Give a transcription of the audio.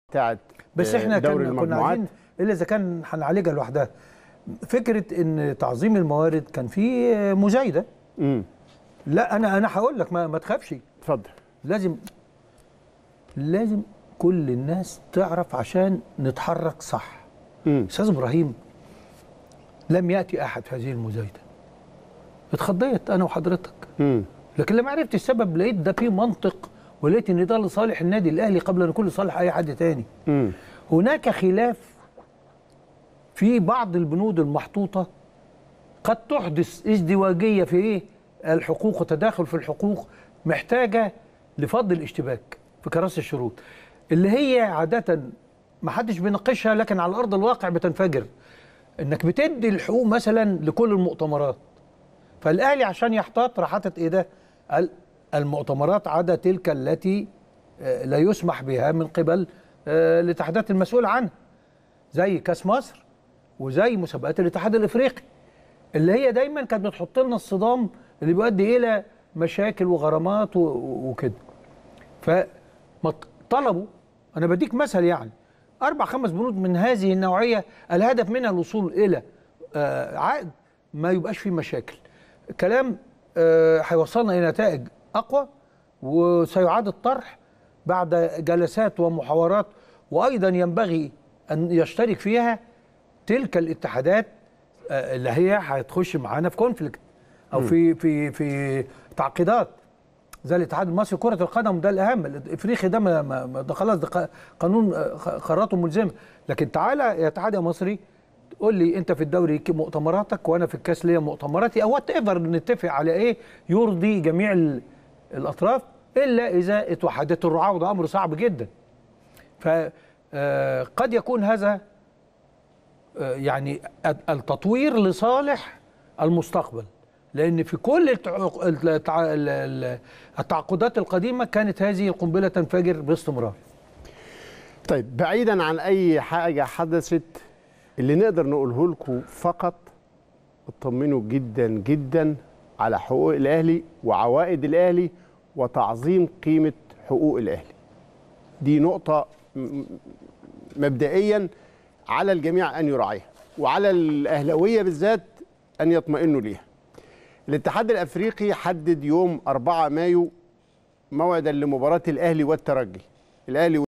بتاعت بس آه، احنا دوري كان كنا المجموعات عايزين الا اذا كان هنعالجها لوحدها فكره ان تعظيم الموارد كان فيه مزايده امم لا انا انا هقول لك ما, ما تخافش اتفضل لازم لازم كل الناس تعرف عشان نتحرك صح امم استاذ ابراهيم لم ياتي احد في هذه المزايده اتخضيت انا وحضرتك امم لكن لما عرفت السبب لقيت ده فيه منطق ولقيت ان ده لصالح النادي الاهلي قبل ان يكون لصالح اي حد تاني امم هناك خلاف في بعض البنود المحطوطة قد تحدث ازدواجية في ايه الحقوق وتداخل في الحقوق محتاجة لفض الاشتباك في كراسي الشروط اللي هي عادة ما حدش بيناقشها لكن على أرض الواقع بتنفجر انك بتدي الحقوق مثلا لكل المؤتمرات فالاهلي عشان يحتاط راح حاطط ايه ده قال المؤتمرات عدا تلك التي آه، لا يسمح بها من قبل آه، الاتحادات المسؤولة عنها زي كاس مصر وزي مسابقات الاتحاد الافريقي اللي هي دايما كانت بتحط لنا الصدام اللي بيؤدي الى مشاكل وغرامات و- و- وكده فما ط- طلبوا انا بديك مثل يعني اربع خمس بنود من هذه النوعيه الهدف منها الوصول الى آه، عقد ما يبقاش فيه مشاكل كلام آه، هيوصلنا الى نتائج اقوى وسيعاد الطرح بعد جلسات ومحاورات وايضا ينبغي ان يشترك فيها تلك الاتحادات آه، اللي هي هتخش معانا في كونفليكت او في في في تعقيدات زي الاتحاد المصري كرة القدم ده الأهم الإفريقي ده ما ما ما- ده خلاص ده ق- قانون آه، خ- قراراته ملزمة لكن تعالى يا اتحاد يا مصري قول لي أنت في الدوري ك- مؤتمراتك وأنا في الكاس ليا مؤتمراتي أو وات ايفر نتفق على إيه يرضي جميع ال- الأطراف إلا إذا اتوحدت الرعاة وده أمر صعب جدا فقد يكون هذا آه، يعني التطوير لصالح المستقبل لان في كل التع- التع- ال- ال- التعاقدات القديمه كانت هذه القنبله تنفجر باستمرار طيب بعيدا عن اي حاجه حدثت اللي نقدر نقوله لكم فقط اطمنوا جدا جدا على حقوق الاهلي وعوائد الاهلي وتعظيم قيمه حقوق الاهلي دي نقطه م- م- مبدئيا على الجميع ان يراعيها وعلى الاهلاويه بالذات ان يطمئنوا ليها الاتحاد الافريقي حدد يوم 4 مايو موعدا لمباراه الاهلي والترجي الاهلي